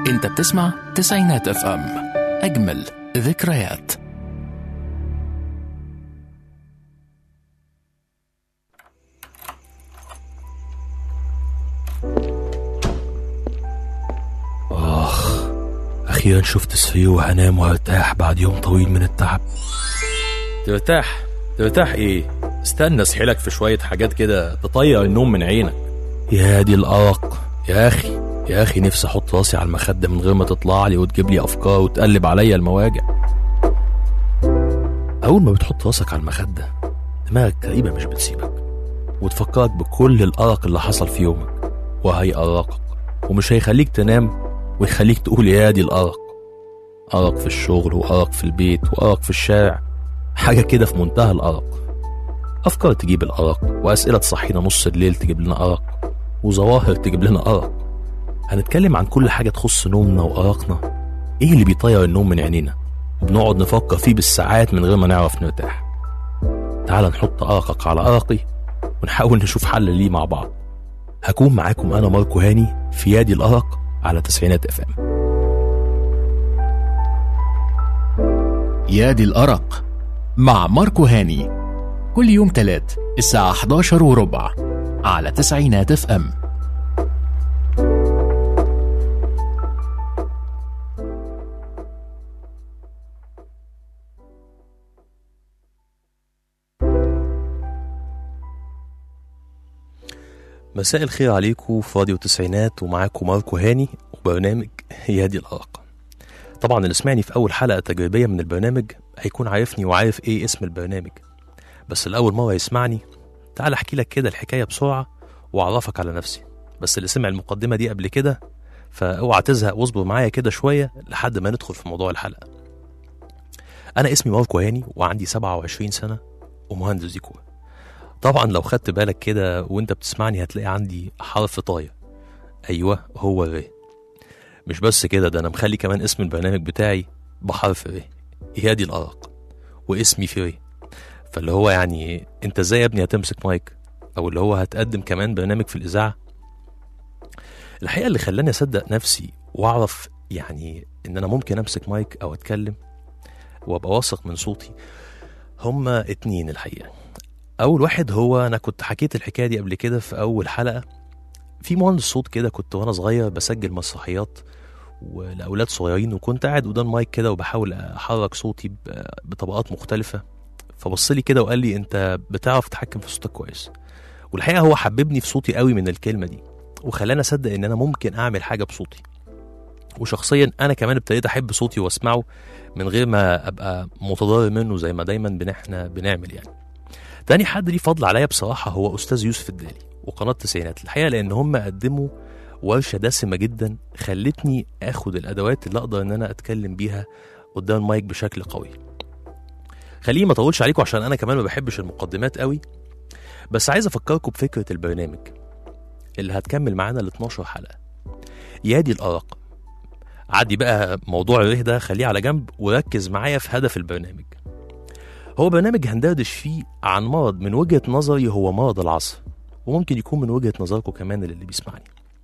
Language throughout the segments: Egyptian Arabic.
انت بتسمع تسعينات اف ام اجمل ذكريات آخ أخيرا شفت السرير وهنام وهرتاح بعد يوم طويل من التعب ترتاح ترتاح ايه استنى اسحلك في شوية حاجات كده تطير النوم من عينك يا دي الأرق يا أخي يا أخي نفسي أحط راسي على المخدة من غير ما تطلع لي وتجيب لي أفكار وتقلب عليا المواجع أول ما بتحط راسك على المخدة دماغك تقريبا مش بتسيبك وتفكرك بكل الأرق اللي حصل في يومك وهيأرقك ومش هيخليك تنام ويخليك تقول يا دي الأرق أرق في الشغل وأرق في البيت وأرق في الشارع حاجة كده في منتهى الأرق أفكار تجيب الأرق وأسئلة تصحينا نص الليل تجيب لنا أرق وظواهر تجيب لنا أرق هنتكلم عن كل حاجة تخص نومنا وأرقنا إيه اللي بيطير النوم من عينينا وبنقعد نفكر فيه بالساعات من غير ما نعرف نرتاح تعال نحط أرقك على أرقي ونحاول نشوف حل ليه مع بعض هكون معاكم أنا ماركو هاني في يادي الأرق على تسعينات اف ام يا دي الأرق مع ماركو هاني كل يوم تلات الساعة 11 وربع على تسعينات اف ام مساء الخير عليكم في راديو تسعينات ومعاكم ماركو هاني وبرنامج يادي الأرق طبعا اللي سمعني في أول حلقة تجريبية من البرنامج هيكون عارفني وعارف إيه اسم البرنامج بس لأول مرة يسمعني تعال أحكي لك كده الحكاية بسرعة وأعرفك على نفسي بس اللي سمع المقدمة دي قبل كده فاوعى تزهق واصبر معايا كده شوية لحد ما ندخل في موضوع الحلقة أنا اسمي ماركو هاني وعندي 27 سنة ومهندس ديكور طبعا لو خدت بالك كده وانت بتسمعني هتلاقي عندي حرف طاية ايوه هو ر مش بس كده ده انا مخلي كمان اسم البرنامج بتاعي بحرف ر ايادي الارق واسمي في ر فاللي هو يعني انت ازاي يا ابني هتمسك مايك او اللي هو هتقدم كمان برنامج في الاذاعه الحقيقه اللي خلاني اصدق نفسي واعرف يعني ان انا ممكن امسك مايك او اتكلم وابقى واثق من صوتي هما اتنين الحقيقه اول واحد هو انا كنت حكيت الحكايه دي قبل كده في اول حلقه في مهندس صوت كده كنت وانا صغير بسجل مسرحيات ولاولاد صغيرين وكنت قاعد قدام مايك كده وبحاول احرك صوتي ب- بطبقات مختلفه فبص لي كده وقال لي انت بتعرف تتحكم في صوتك كويس والحقيقه هو حببني في صوتي قوي من الكلمه دي وخلاني اصدق ان انا ممكن اعمل حاجه بصوتي وشخصيا انا كمان ابتديت احب صوتي واسمعه من غير ما ابقى متضرر منه زي ما دايما بن احنا بنعمل يعني تاني حد ليه فضل عليا بصراحة هو أستاذ يوسف الدالي وقناة تسعينات الحقيقة لأن هم قدموا ورشة دسمة جدا خلتني آخد الأدوات اللي أقدر إن أنا أتكلم بيها قدام المايك بشكل قوي خليني ما أطولش عليكم عشان أنا كمان ما بحبش المقدمات قوي بس عايز أفكركم بفكرة البرنامج اللي هتكمل معانا ال 12 حلقة يادي الأرق عدي بقى موضوع الره ده خليه على جنب وركز معايا في هدف البرنامج هو برنامج هندردش فيه عن مرض من وجهة نظري هو مرض العصر وممكن يكون من وجهة نظركم كمان اللي بيسمعني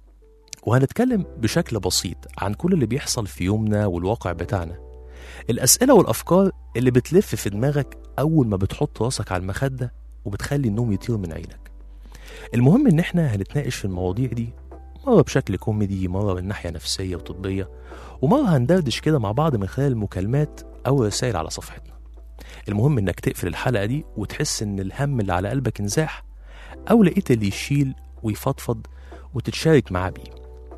وهنتكلم بشكل بسيط عن كل اللي بيحصل في يومنا والواقع بتاعنا الأسئلة والأفكار اللي بتلف في دماغك أول ما بتحط راسك على المخدة وبتخلي النوم يطير من عينك المهم إن إحنا هنتناقش في المواضيع دي مرة بشكل كوميدي مرة من ناحية نفسية وطبية ومرة هندردش كده مع بعض من خلال المكالمات أو رسائل على صفحتنا المهم انك تقفل الحلقه دي وتحس ان الهم اللي على قلبك انزاح او لقيت اللي يشيل ويفضفض وتتشارك معاه بيه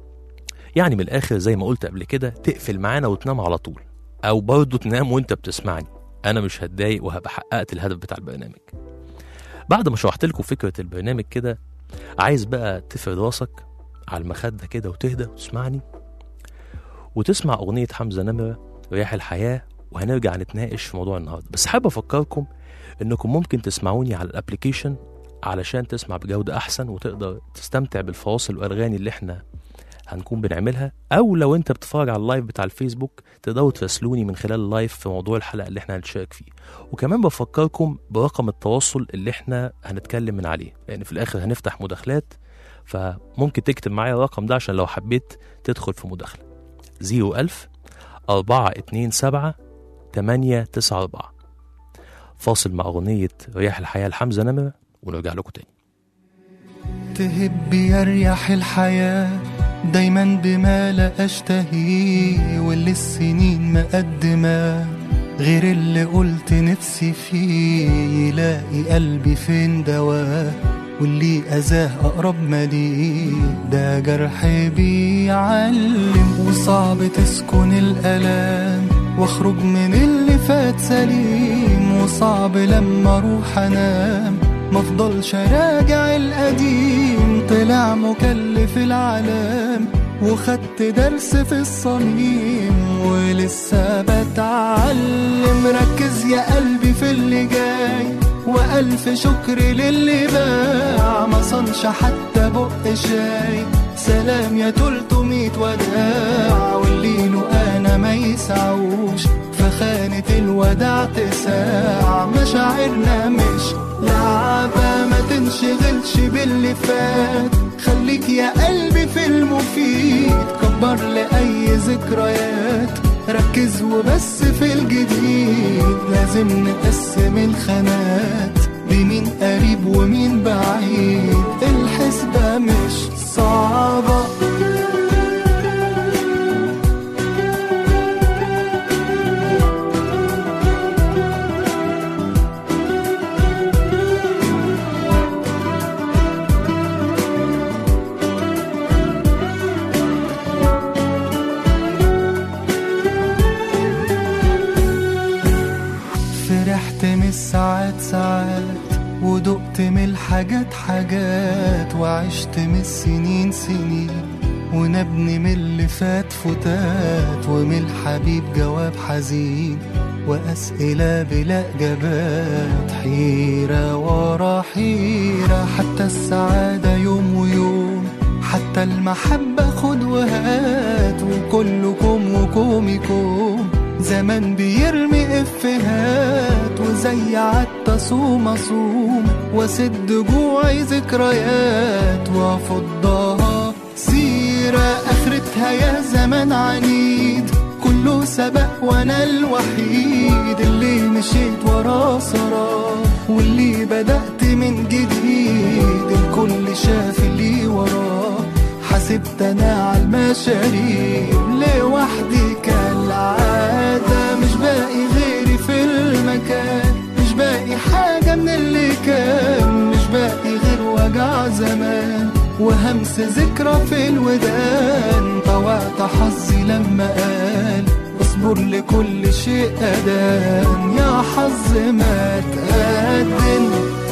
يعني من الاخر زي ما قلت قبل كده تقفل معانا وتنام على طول او برضه تنام وانت بتسمعني انا مش هتضايق وهبقى حققت الهدف بتاع البرنامج بعد ما شرحت لكم فكره البرنامج كده عايز بقى تفرد راسك على المخده كده وتهدى وتسمعني وتسمع اغنيه حمزه نمره رياح الحياه وهنرجع نتناقش في موضوع النهارده بس حابب افكركم انكم ممكن تسمعوني على الابلكيشن علشان تسمع بجوده احسن وتقدر تستمتع بالفواصل والاغاني اللي احنا هنكون بنعملها او لو انت بتتفرج على اللايف بتاع الفيسبوك تقدروا تراسلوني من خلال اللايف في موضوع الحلقه اللي احنا هنشارك فيه وكمان بفكركم برقم التواصل اللي احنا هنتكلم من عليه لان في الاخر هنفتح مداخلات فممكن تكتب معايا الرقم ده عشان لو حبيت تدخل في مداخله 01000 427 894 فاصل مع أغنية رياح الحياة لحمزة نمرة ونرجع لكم تاني تهب يا رياح الحياة دايما بما لا أشتهيه واللي السنين مقدمة غير اللي قلت نفسي فيه يلاقي قلبي فين دواه واللي أذاه أقرب ما ليه ده جرح بيعلم وصعب تسكن الألام واخرج من اللي فات سليم وصعب لما اروح انام مفضلش راجع القديم طلع مكلف العالم وخدت درس في الصميم ولسه بتعلم ركز يا قلبي في اللي جاي وألف شكر للي باع ما صنش حتى بق شاي سلام يا تلتمية وداع واللي له أنا ما يسعوش فخانة الوداع تساع مشاعرنا مش لعبة ما تنشغلش باللي فات خليك يا قلبي في المفيد كبر لأي ذكريات ركز وبس في الجديد لازم نقسم الخانات بمين قريب ومين بعيد الحسبة مش صعبة فرحت من الساعات ساعات ودقت من الحاجات حاجات وعشت من السنين سنين ونبني من اللي فات فتات ومن الحبيب جواب حزين وأسئلة بلا إجابات حيرة ورا حيرة حتى السعادة يوم ويوم حتى المحبة خد وهات وكلكم وكومكم زمان بيرمي افهات وزي عدت صوم اصوم واسد جوعي ذكريات وافضها سيرة اخرتها يا زمان عنيد كله سبق وانا الوحيد اللي مشيت وراه سراب واللي بدأت من جديد الكل شاف اللي وراه حسبت انا على المشاريب لوحدي كالعادة مش باقي غيري في المكان مش باقي حاجة من اللي كان مش باقي غير وجع زمان وهمس ذكرى في الودان طوعت حظي لما قال اصبر لكل شيء أدان يا حظ ما تقدم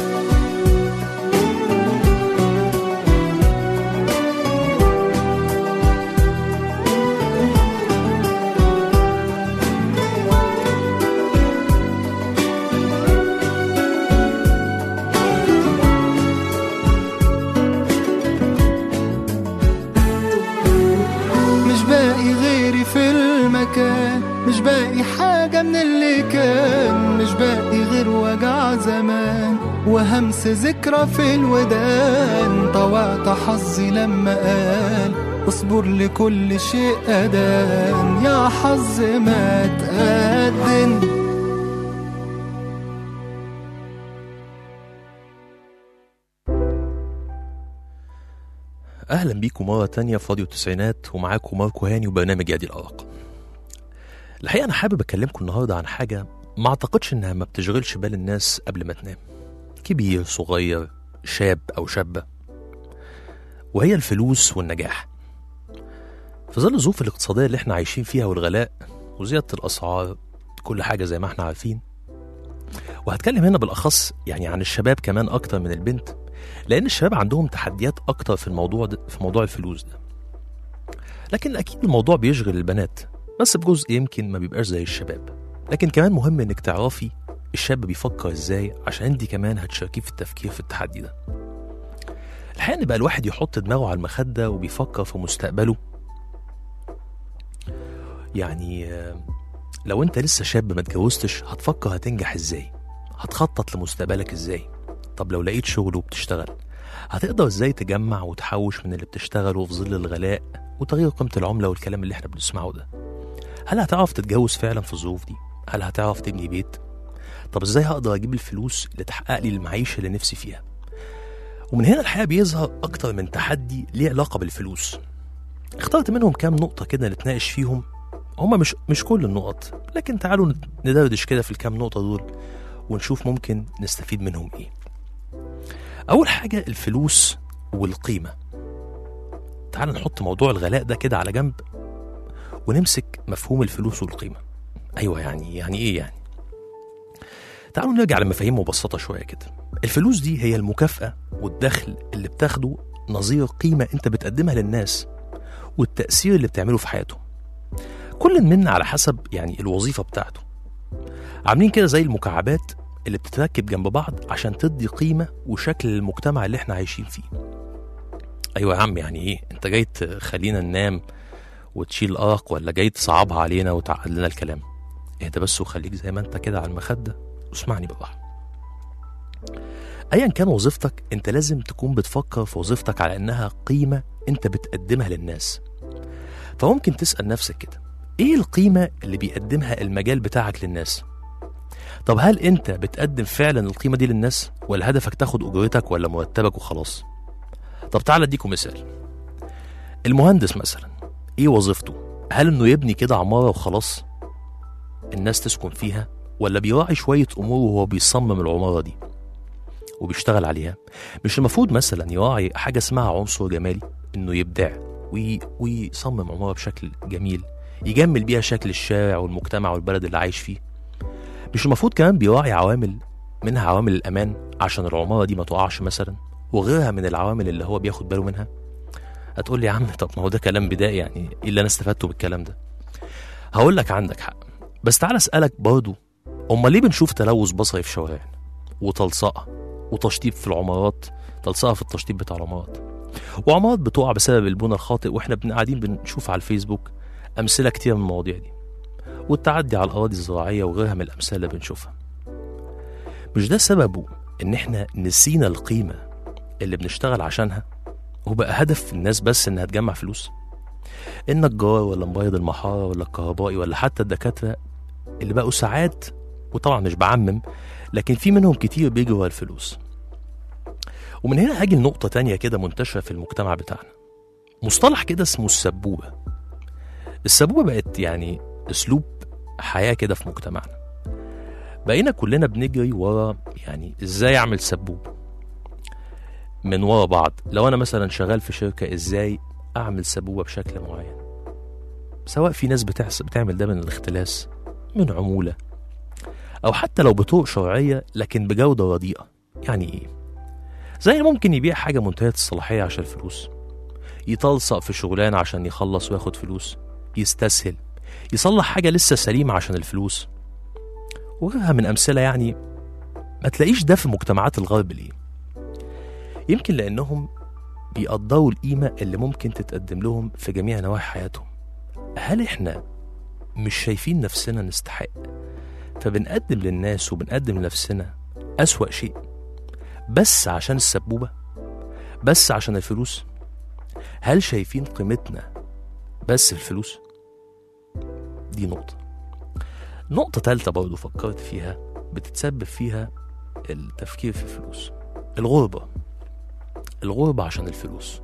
مش باقي غيري في المكان مش باقي حاجة من اللي كان مش باقي غير وجع زمان وهمس ذكرى في الودان طوعت حظي لما قال اصبر لكل شيء أدان يا حظ ما تقدم أهلا بيكم مرة تانية في راديو التسعينات ومعاكم ماركو هاني وبرنامج يادي الأرق الحقيقة أنا حابب أكلمكم النهاردة عن حاجة ما أعتقدش إنها ما بتشغلش بال الناس قبل ما تنام كبير صغير شاب أو شابة وهي الفلوس والنجاح في ظل الظروف الاقتصادية اللي احنا عايشين فيها والغلاء وزيادة الأسعار كل حاجة زي ما احنا عارفين وهتكلم هنا بالأخص يعني عن الشباب كمان أكتر من البنت لأن الشباب عندهم تحديات أكتر في الموضوع ده في موضوع الفلوس ده لكن أكيد الموضوع بيشغل البنات بس بجزء يمكن ما بيبقاش زي الشباب لكن كمان مهم إنك تعرفي الشاب بيفكر إزاي عشان أنت كمان هتشاركيه في التفكير في التحدي ده الحقيقة إن بقى الواحد يحط دماغه على المخدة وبيفكر في مستقبله يعني آه، لو انت لسه شاب ما اتجوزتش هتفكر هتنجح ازاي هتخطط لمستقبلك ازاي طب لو لقيت شغل وبتشتغل هتقدر ازاي تجمع وتحوش من اللي بتشتغله في ظل الغلاء وتغيير قيمة العملة والكلام اللي احنا بنسمعه ده هل هتعرف تتجوز فعلا في الظروف دي هل هتعرف تبني بيت طب ازاي هقدر اجيب الفلوس اللي تحقق لي المعيشة اللي نفسي فيها ومن هنا الحقيقة بيظهر أكتر من تحدي ليه علاقة بالفلوس اخترت منهم كام نقطة كده نتناقش فيهم هما مش مش كل النقط لكن تعالوا ندردش كده في الكام نقطة دول ونشوف ممكن نستفيد منهم ايه أول حاجة الفلوس والقيمة تعال نحط موضوع الغلاء ده كده على جنب ونمسك مفهوم الفلوس والقيمة أيوة يعني يعني إيه يعني تعالوا نرجع لمفاهيم مبسطة شوية كده الفلوس دي هي المكافأة والدخل اللي بتاخده نظير قيمة أنت بتقدمها للناس والتأثير اللي بتعمله في حياتهم كل منا على حسب يعني الوظيفة بتاعته عاملين كده زي المكعبات اللي بتتركب جنب بعض عشان تدي قيمة وشكل للمجتمع اللي احنا عايشين فيه ايوه يا عم يعني ايه انت جاي تخلينا ننام وتشيل ارق ولا جاي تصعبها علينا وتعقد لنا الكلام اهدى بس وخليك زي ما انت كده على المخدة واسمعني بالراحة ايا كان وظيفتك انت لازم تكون بتفكر في وظيفتك على انها قيمة انت بتقدمها للناس فممكن تسأل نفسك كده ايه القيمة اللي بيقدمها المجال بتاعك للناس طب هل انت بتقدم فعلا القيمة دي للناس ولا هدفك تاخد اجرتك ولا مرتبك وخلاص طب تعال اديكم مثال المهندس مثلا ايه وظيفته هل انه يبني كده عمارة وخلاص الناس تسكن فيها ولا بيراعي شوية امور وهو بيصمم العمارة دي وبيشتغل عليها مش المفروض مثلا يراعي حاجة اسمها عنصر جمالي انه يبدع وي... ويصمم عمارة بشكل جميل يجمل بيها شكل الشارع والمجتمع والبلد اللي عايش فيه مش المفروض كمان بيراعي عوامل منها عوامل الأمان عشان العمارة دي ما تقعش مثلا وغيرها من العوامل اللي هو بياخد باله منها هتقول لي يا عم طب ما هو ده كلام بدائي يعني ايه اللي انا استفدته بالكلام ده هقول لك عندك حق بس تعال اسالك برضو امال ليه بنشوف تلوث بصري في شوارعنا وتلصقه وتشطيب في العمارات تلصقه في التشطيب بتاع العمارات وعمارات بتقع بسبب البنى الخاطئ واحنا بن- قاعدين بنشوف على الفيسبوك امثله كتير من المواضيع دي والتعدي على الاراضي الزراعيه وغيرها من الامثله اللي بنشوفها مش ده سببه ان احنا نسينا القيمه اللي بنشتغل عشانها وبقى هدف الناس بس انها تجمع فلوس النجار ولا مبيض المحاره ولا الكهربائي ولا حتى الدكاتره اللي بقوا ساعات وطبعا مش بعمم لكن في منهم كتير بيجوا ورا الفلوس ومن هنا هاجي لنقطة تانية كده منتشرة في المجتمع بتاعنا مصطلح كده اسمه السبوبة السبوبة بقت يعني أسلوب حياة كده في مجتمعنا بقينا كلنا بنجري ورا يعني ازاي اعمل سبوب من ورا بعض لو انا مثلا شغال في شركة ازاي اعمل سبوبة بشكل معين سواء في ناس بتحس بتعمل ده من الاختلاس من عمولة او حتى لو بطرق شرعية لكن بجودة رديئة يعني ايه زي ممكن يبيع حاجة منتهية الصلاحية عشان الفلوس يتلصق في شغلانة عشان يخلص وياخد فلوس يستسهل يصلح حاجة لسه سليمة عشان الفلوس وغيرها من أمثلة يعني ما تلاقيش ده في مجتمعات الغرب ليه يمكن لأنهم بيقدروا القيمة اللي ممكن تتقدم لهم في جميع نواحي حياتهم هل إحنا مش شايفين نفسنا نستحق فبنقدم للناس وبنقدم لنفسنا أسوأ شيء بس عشان السبوبة بس عشان الفلوس هل شايفين قيمتنا بس الفلوس دي نقطة نقطة تالتة برضه فكرت فيها بتتسبب فيها التفكير في الفلوس الغربة الغربة عشان الفلوس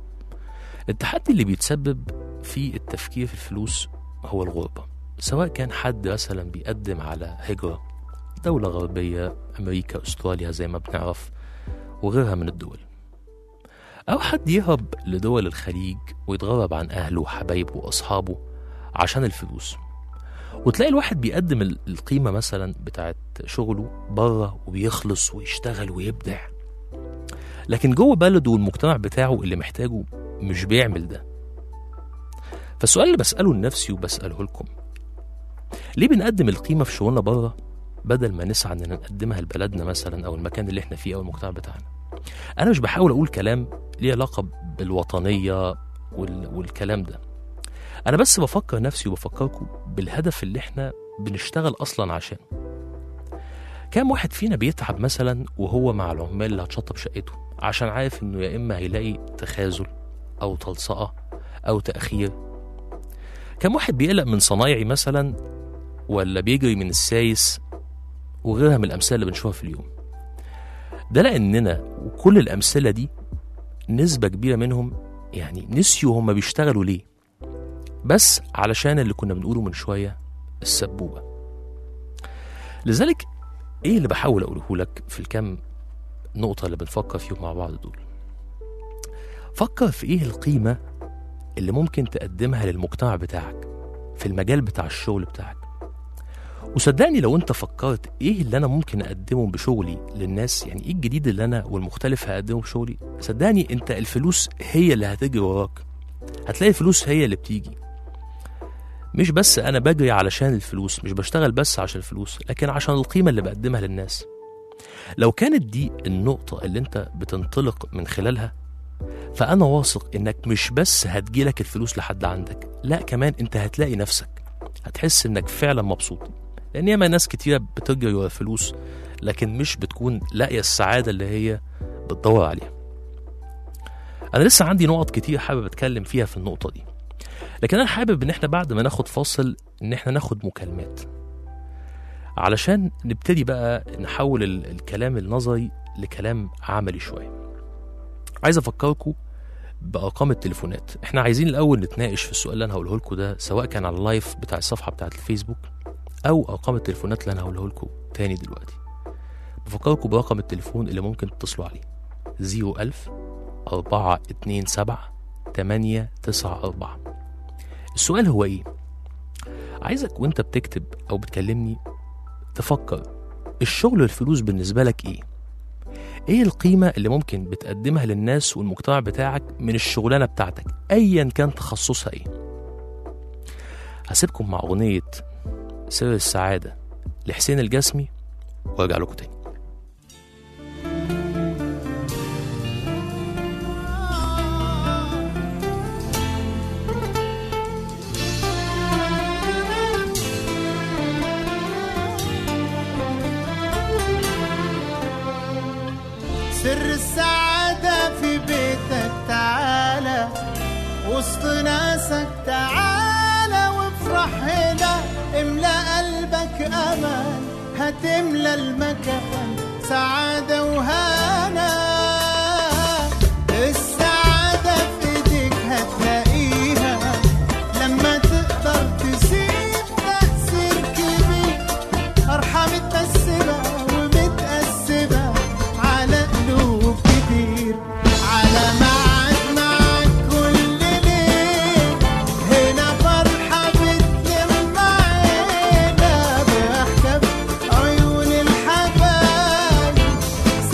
التحدي اللي بيتسبب في التفكير في الفلوس هو الغربة سواء كان حد مثلا بيقدم على هجرة دولة غربية أمريكا أستراليا زي ما بنعرف وغيرها من الدول أو حد يهرب لدول الخليج ويتغرب عن أهله وحبايبه وأصحابه عشان الفلوس وتلاقي الواحد بيقدم ال- القيمة مثلا بتاعت شغله بره وبيخلص ويشتغل ويبدع لكن جوه بلده والمجتمع بتاعه اللي محتاجه مش بيعمل ده فالسؤال اللي بسأله لنفسي وبسأله لكم ليه بنقدم القيمة في شغلنا بره بدل ما نسعى اننا نقدمها لبلدنا مثلا او المكان اللي احنا فيه او المجتمع بتاعنا انا مش بحاول اقول كلام ليه علاقة بالوطنية وال... والكلام ده انا بس بفكر نفسي وبفكركم بالهدف اللي احنا بنشتغل اصلا عشانه كام واحد فينا بيتعب مثلا وهو مع العمال اللي هتشطب شقته عشان عارف انه يا اما هيلاقي تخاذل او تلصقه او تاخير كم واحد بيقلق من صنايعي مثلا ولا بيجري من السايس وغيرها من الامثله اللي بنشوفها في اليوم ده لاننا وكل الامثله دي نسبه كبيره منهم يعني نسيوا هما بيشتغلوا ليه بس علشان اللي كنا بنقوله من شويه السبوبه لذلك ايه اللي بحاول اقوله لك في الكام نقطه اللي بنفكر فيهم مع بعض دول فكر في ايه القيمه اللي ممكن تقدمها للمجتمع بتاعك في المجال بتاع الشغل بتاعك وصدقني لو انت فكرت ايه اللي انا ممكن اقدمه بشغلي للناس يعني ايه الجديد اللي انا والمختلف هقدمه بشغلي صدقني انت الفلوس هي اللي هتجري وراك هتلاقي الفلوس هي اللي بتيجي مش بس انا بجري علشان الفلوس مش بشتغل بس عشان الفلوس لكن عشان القيمه اللي بقدمها للناس لو كانت دي النقطه اللي انت بتنطلق من خلالها فانا واثق انك مش بس هتجيلك الفلوس لحد عندك لا كمان انت هتلاقي نفسك هتحس انك فعلا مبسوط لان ياما ناس كتيره بتجري ورا الفلوس لكن مش بتكون لاقيه السعاده اللي هي بتدور عليها انا لسه عندي نقط كتير حابب اتكلم فيها في النقطه دي لكن انا حابب ان احنا بعد ما ناخد فاصل ان احنا ناخد مكالمات علشان نبتدي بقى نحول ال- الكلام النظري لكلام عملي شويه عايز افكركم بارقام التليفونات احنا عايزين الاول نتناقش في السؤال اللي انا هقوله لكم ده سواء كان على اللايف بتاع الصفحه بتاعه الفيسبوك او ارقام التليفونات اللي انا هقوله لكم تاني دلوقتي بفكركم برقم التليفون اللي ممكن تتصلوا عليه 01000 427 894 السؤال هو ايه عايزك وانت بتكتب او بتكلمني تفكر الشغل والفلوس بالنسبه لك ايه ايه القيمه اللي ممكن بتقدمها للناس والمجتمع بتاعك من الشغلانه بتاعتك ايا كان تخصصها ايه هسيبكم مع اغنيه سر السعاده لحسين الجسمي وارجع لكم تاني سر السعادة في بيتك تعالى وسط ناسك تعالى وافرح هنا املى قلبك أمان هتملى المكان سعادة وهنا السعادة في ايديك هتلاقيها لما تقدر تسيب تأثير كبير فرحة متقسمة ومتقسمة على قلوب كتير على معك معك كل ليل هنا فرحة بتلم عينا بأحكام عيون الحبايب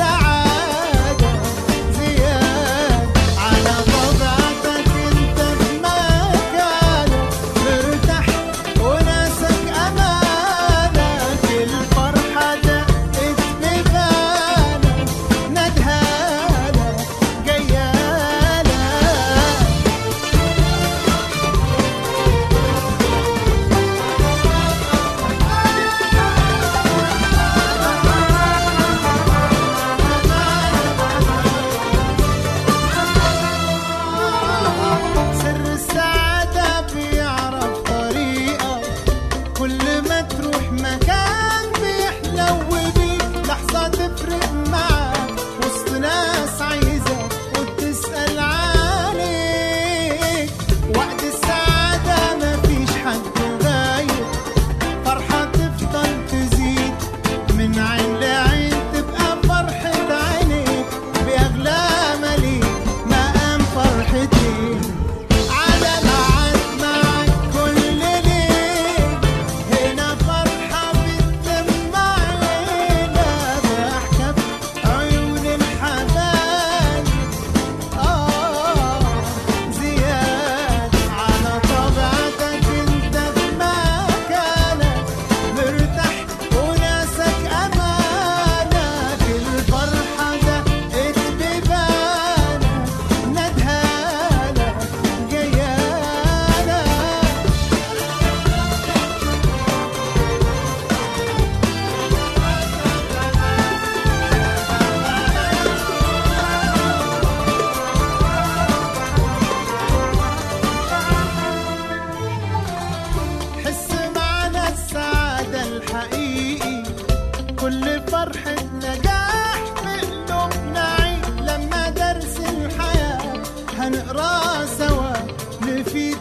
هنقرا سوا نفيد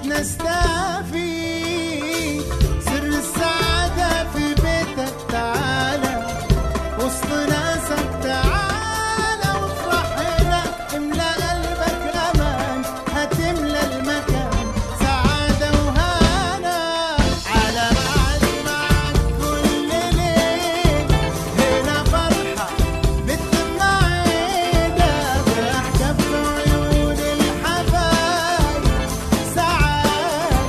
نستفيد سر السعادة في بيتك تعالى وسط ناسك تعالى وافرح هنا املى قلبك امان هتملى المكان سعادة وهنا على بعد معك كل ليل هنا فرحة بتجمع عيدة ضحكة في عيون الحبايب سعادة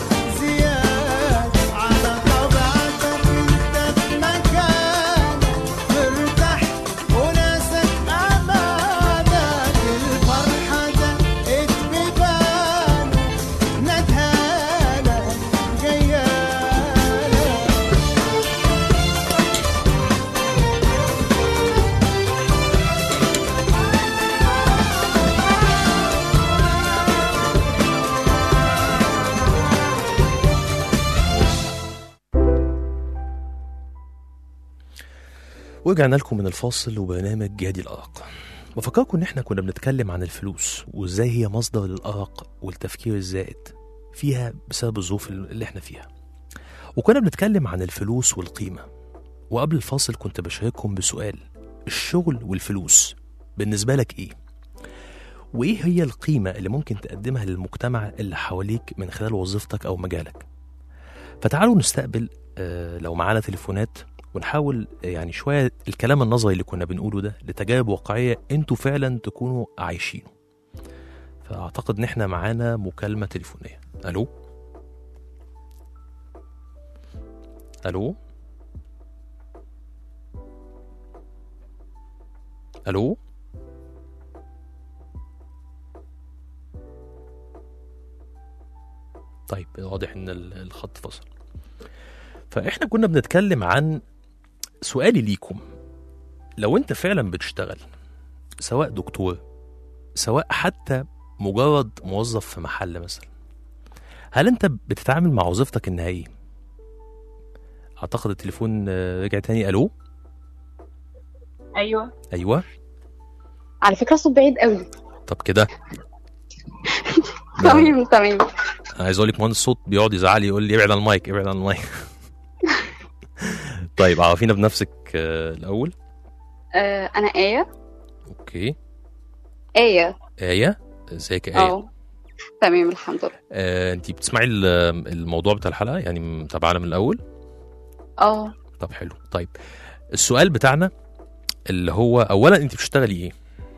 زيادة على طبيعتك انت في مكانك مرتاح وناسك أمانك الفرحة دقت ببانك ندهالك جيالك ورجعنا لكم من الفاصل وبرنامج جادي الأرق بفكركم إن إحنا كنا بنتكلم عن الفلوس وإزاي هي مصدر للأرق والتفكير الزائد فيها بسبب الظروف اللي إحنا فيها وكنا بنتكلم عن الفلوس والقيمة وقبل الفاصل كنت بشارككم بسؤال الشغل والفلوس بالنسبة لك إيه؟ وإيه هي القيمة اللي ممكن تقدمها للمجتمع اللي حواليك من خلال وظيفتك أو مجالك؟ فتعالوا نستقبل آه، لو معانا تليفونات ونحاول يعني شوية الكلام النظري اللي كنا بنقوله ده لتجارب واقعية انتوا فعلا تكونوا عايشينه فأعتقد إن احنا معانا مكالمة تليفونية ألو ألو ألو طيب واضح إن ال- الخط فصل فإحنا كنا بنتكلم عن سؤالي ليكم لو انت فعلا بتشتغل سواء دكتور سواء حتى مجرد موظف في محل مثلا هل انت بتتعامل مع وظيفتك انها ايه اعتقد التليفون آه، رجع تاني الو ايوه ايوه على فكره صوت بعيد قوي طب كده تمام تمام انا عايز اقول لك مهندس الصوت بيقعد يزعل لي يقول لي ابعد عن المايك ابعد عن المايك طيب عرفينا بنفسك آه، الاول آه انا ايه اوكي ايه ايه ازيك يا ايه اه تمام الحمد لله آه، انت بتسمعي ال- الموضوع بتاع الحلقه يعني متابعانا من الاول اه طب حلو طيب السؤال بتاعنا اللي هو اولا انت بتشتغلي ايه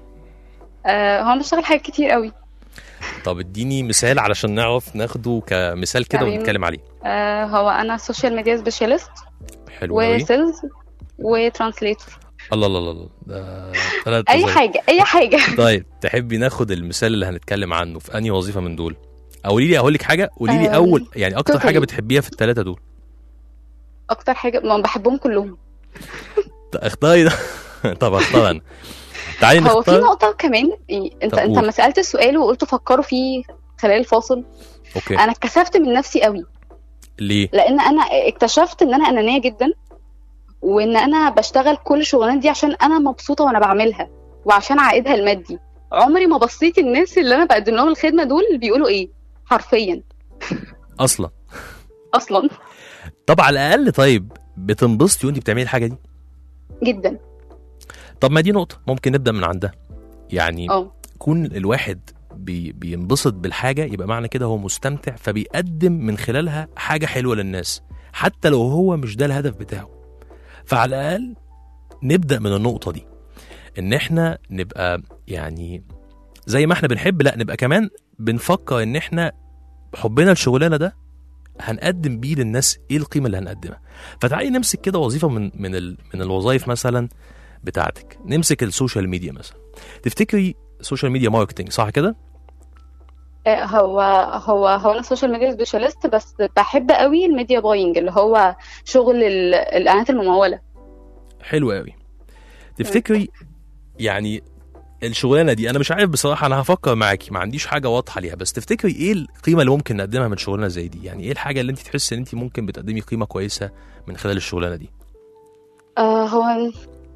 آه، هو انا بشتغل حاجات كتير قوي طب اديني مثال علشان نعرف ناخده كمثال كده تمام. ونتكلم عليه آه هو انا سوشيال ميديا سبيشالست حلو قوي وسيلز وترانسليتور الله الله الله الله ده ثلاث اي وظايف. حاجه اي حاجه طيب تحبي ناخد المثال اللي هنتكلم عنه في انهي وظيفه من دول قولي لي اقول لك حاجه قولي لي آم، اول يعني اكتر حاجه totally. بتحبيها في الثلاثه دول اكتر حاجه ما بحبهم كلهم ط- اختاري ده طب اختار انا تعالي هو في نختار نقطه كمان إيه، انت طب انت قول. لما سالت السؤال وقلت فكروا فيه خلال الفاصل اوكي انا اتكسفت من نفسي قوي ليه لان انا اكتشفت ان انا انانيه جدا وان انا بشتغل كل الشغلانات دي عشان انا مبسوطه وانا بعملها وعشان عائدها المادي عمري ما بصيت الناس اللي انا بقدم لهم الخدمه دول بيقولوا ايه حرفيا اصلا اصلا طب على الاقل طيب بتنبسطي وانت بتعملي الحاجه دي جدا طب ما دي نقطه ممكن نبدا من عندها يعني اه يكون الواحد بي بينبسط بالحاجه يبقى معنى كده هو مستمتع فبيقدم من خلالها حاجه حلوه للناس حتى لو هو مش ده الهدف بتاعه فعلى الاقل نبدا من النقطه دي ان احنا نبقى يعني زي ما احنا بنحب لا نبقى كمان بنفكر ان احنا حبنا للشغلانه ده هنقدم بيه للناس ايه القيمه اللي هنقدمها فتعالي نمسك كده وظيفه من من ال من الوظائف مثلا بتاعتك نمسك السوشيال ميديا مثلا تفتكري سوشيال ميديا ماركتنج صح كده آه، هو هو هو انا سوشيال ميديا سبيشالست بس بحب قوي الميديا باينج اللي هو شغل ال- الاعلانات المموله حلو قوي تفتكري يعني الشغلانه دي انا مش عارف بصراحه انا هفكر معاكي ما عنديش حاجه واضحه ليها بس تفتكري ايه القيمه اللي ممكن نقدمها من شغلانه زي دي يعني ايه الحاجه اللي انت تحسي ان انت ممكن بتقدمي قيمه كويسه من خلال الشغلانه دي آه هو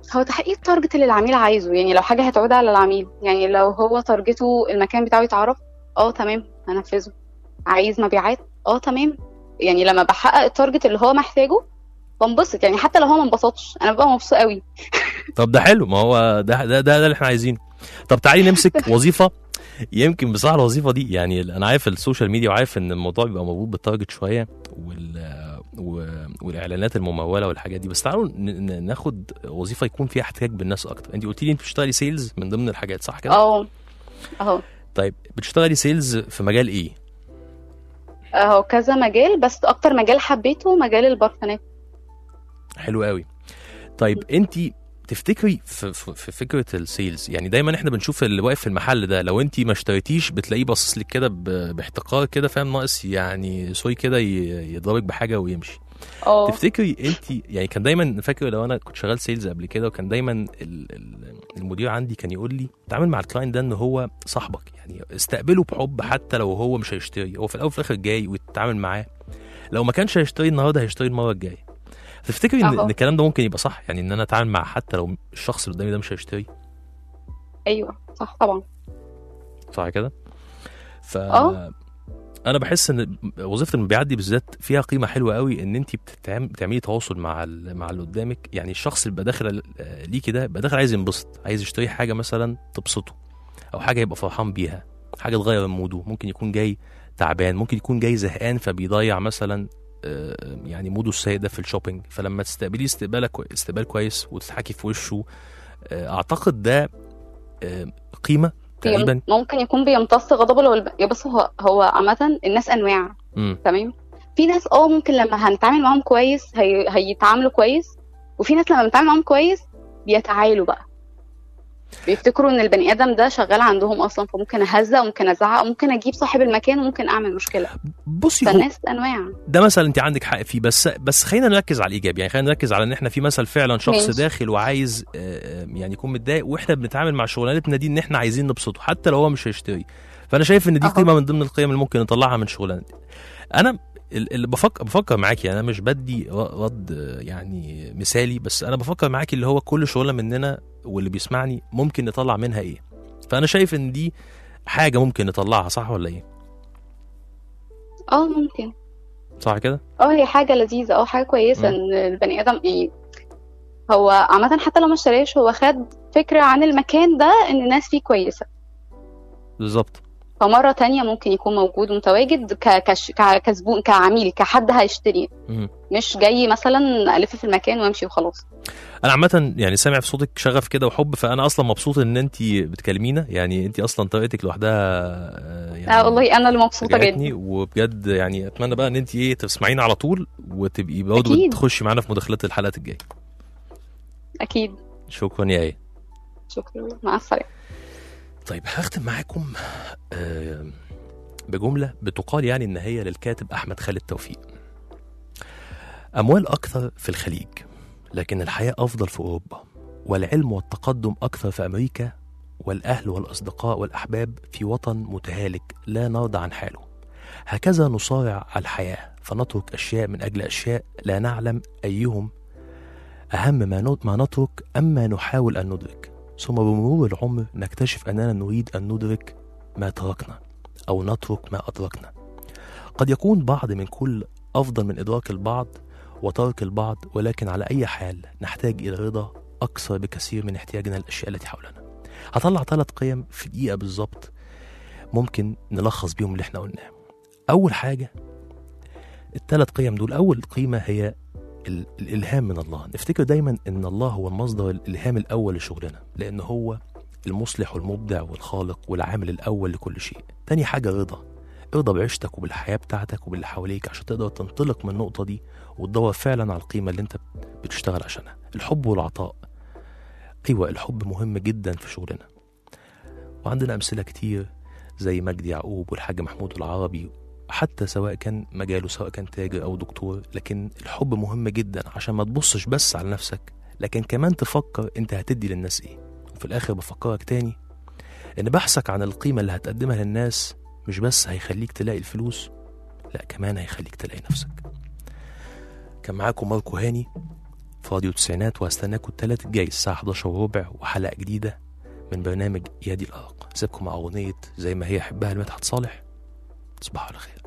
هو تحقيق التارجت اللي العميل عايزه يعني لو حاجه هتعود على العميل يعني لو هو تارجته المكان بتاعه يتعرف اه تمام هنفذه عايز مبيعات اه تمام يعني لما بحقق التارجت اللي هو محتاجه بنبسط يعني حتى لو هو ما انبسطش انا ببقى مبسوط قوي طب ده حلو ما هو ده ده ده, ده اللي احنا عايزينه طب تعالي نمسك وظيفه يمكن بصراحه الوظيفه دي يعني انا عارف السوشيال ميديا وعارف ان الموضوع بيبقى مربوط بالتارجت شويه وال و- والاعلانات المموله والحاجات دي بس تعالوا ن- ن- ناخد وظيفه يكون فيها احتكاك بالناس اكتر انت قلت لي انت بتشتغلي سيلز من ضمن الحاجات صح كده اه اهو طيب بتشتغلي سيلز في مجال ايه اهو كذا مجال بس اكتر مجال حبيته مجال البرفانات حلو قوي طيب انت تفتكري في, في, في فكره السيلز يعني دايما احنا بنشوف اللي واقف في المحل ده لو انت ما اشتريتيش بتلاقيه باصص لك كده ب- باحتقار كده فاهم ناقص يعني سوري كده ي- يضربك بحاجه ويمشي اه تفتكري انت يعني كان دايما فاكر لو انا كنت شغال سيلز قبل كده وكان دايما ال- ال- المدير عندي كان يقول لي تعامل مع الكلاينت ده ان هو صاحبك يعني استقبله بحب حتى لو هو مش هيشتري هو في الاول وفي الاخر جاي وتتعامل معاه لو ما كانش هيشتري النهارده هيشتري المره الجايه تفتكري ان, أهو. ان الكلام ده ممكن يبقى صح يعني ان انا اتعامل مع حتى لو الشخص اللي قدامي ده مش هيشتري ايوه صح طبعا صح كده ف اه. انا بحس ان وظيفه المبيعات دي بالذات فيها قيمه حلوه قوي ان انت بتتعم- بتعملي تواصل مع ال- مع اللي قدامك يعني الشخص اللي بيبقى داخل آه، ليكي ده بيبقى داخل عايز ينبسط عايز يشتري حاجه مثلا تبسطه او حاجه يبقى فرحان بيها حاجه تغير من موده ممكن يكون جاي تعبان ممكن يكون جاي زهقان فبيضيع مثلا آه، يعني موده السيء ده في الشوبينج فلما تستقبليه استقبالك استقبال كويس وتضحكي في وشه آه، اعتقد ده آه، قيمه تقريبا بيم- ممكن يكون بيمتص غضبه لو الب... يا بص هو هو عامة الناس أنواع مم. تمام في ناس اه ممكن لما هنتعامل معاهم كويس هي... هيتعاملوا كويس وفي ناس لما بنتعامل معاهم كويس بيتعالوا بقى بيفتكروا ان البني ادم ده شغال عندهم اصلا فممكن اهزق وممكن ازعق وممكن اجيب صاحب المكان وممكن اعمل مشكله بصي هو فالناس انواع ده مثلا انت عندك حق فيه بس بس خلينا نركز على الايجاب يعني خلينا نركز على ان احنا في مثل فعلا شخص ماشي. داخل وعايز آه، آه، يعني يكون متضايق واحنا بنتعامل مع شغلانتنا دي ان احنا عايزين نبسطه حتى لو هو مش هيشتري فانا شايف ان دي أهو. قيمه من ضمن القيم اللي ممكن نطلعها من شغلانتي انا ال- اللي بفكر بفكر معاكي انا مش بدي ر- رد آه، يعني مثالي بس انا بفكر معاكي اللي هو كل شغله مننا واللي بيسمعني ممكن نطلع منها ايه فانا شايف ان دي حاجه ممكن نطلعها صح ولا ايه اه ممكن صح كده اه هي حاجه لذيذه اه حاجه كويسه مم. ان البني ادم يعني هو عامه حتى لو ما اشتراش هو خد فكره عن المكان ده ان الناس فيه كويسه بالظبط فمره تانية ممكن يكون موجود ومتواجد ك... كش... ك... كزبون كعميل كحد هيشتري مم. مش جاي مثلا الف في المكان وامشي وخلاص انا عامه يعني سامع في صوتك شغف كده وحب فانا اصلا مبسوط ان انت بتكلمينا يعني انت اصلا طريقتك لوحدها آه، يعني اه والله انا اللي مبسوطه شجعتني جدا وبجد يعني اتمنى بقى ان انت ايه تسمعينا على طول وتبقي برضه أكيد. تخشي معانا في مداخلات الحلقات الجايه اكيد شكرا يا ايه شكرا مع السلامه طيب هختم معاكم آه، بجمله بتقال يعني ان هي للكاتب احمد خالد توفيق اموال اكثر في الخليج لكن الحياه افضل في اوروبا والعلم والتقدم اكثر في امريكا والاهل والاصدقاء والاحباب في وطن متهالك لا نرضى عن حاله هكذا نصارع على الحياه فنترك اشياء من اجل اشياء لا نعلم ايهم اهم ما نت- ما نترك اما نحاول ان ندرك ثم بمرور العمر نكتشف اننا نريد ان ندرك ما تركنا او نترك ما ادركنا قد يكون بعض من كل افضل من ادراك البعض وترك البعض ولكن على اي حال نحتاج الى رضا اكثر بكثير من احتياجنا للاشياء التي حولنا هطلع ثلاث قيم في دقيقه بالظبط ممكن نلخص بيهم اللي احنا قلناه اول حاجه الثلاث قيم دول اول قيمه هي ال- الالهام من الله نفتكر دايما ان الله هو المصدر الالهام الاول لشغلنا لان هو المصلح والمبدع والخالق والعامل الاول لكل شيء تاني حاجه رضا ارضى بعيشتك وبالحياه بتاعتك وباللي حواليك عشان تقدر تنطلق من النقطه دي وتدور فعلا على القيمه اللي انت بتشتغل عشانها الحب والعطاء ايوه الحب مهم جدا في شغلنا وعندنا امثله كتير زي مجدي يعقوب والحاج محمود العربي حتى سواء كان مجاله سواء كان تاجر او دكتور لكن الحب مهم جدا عشان ما تبصش بس على نفسك لكن كمان تفكر انت هتدي للناس ايه وفي الاخر بفكرك تاني ان بحثك عن القيمه اللي هتقدمها للناس مش بس هيخليك تلاقي الفلوس لا كمان هيخليك تلاقي نفسك كان معاكم ماركو هاني في راديو التسعينات وهستناكم التلات الجاي الساعة 11 وربع وحلقة جديدة من برنامج يادي الأرق سيبكم مع أغنية زي ما هي حبها لمدحت صالح تصبحوا على خير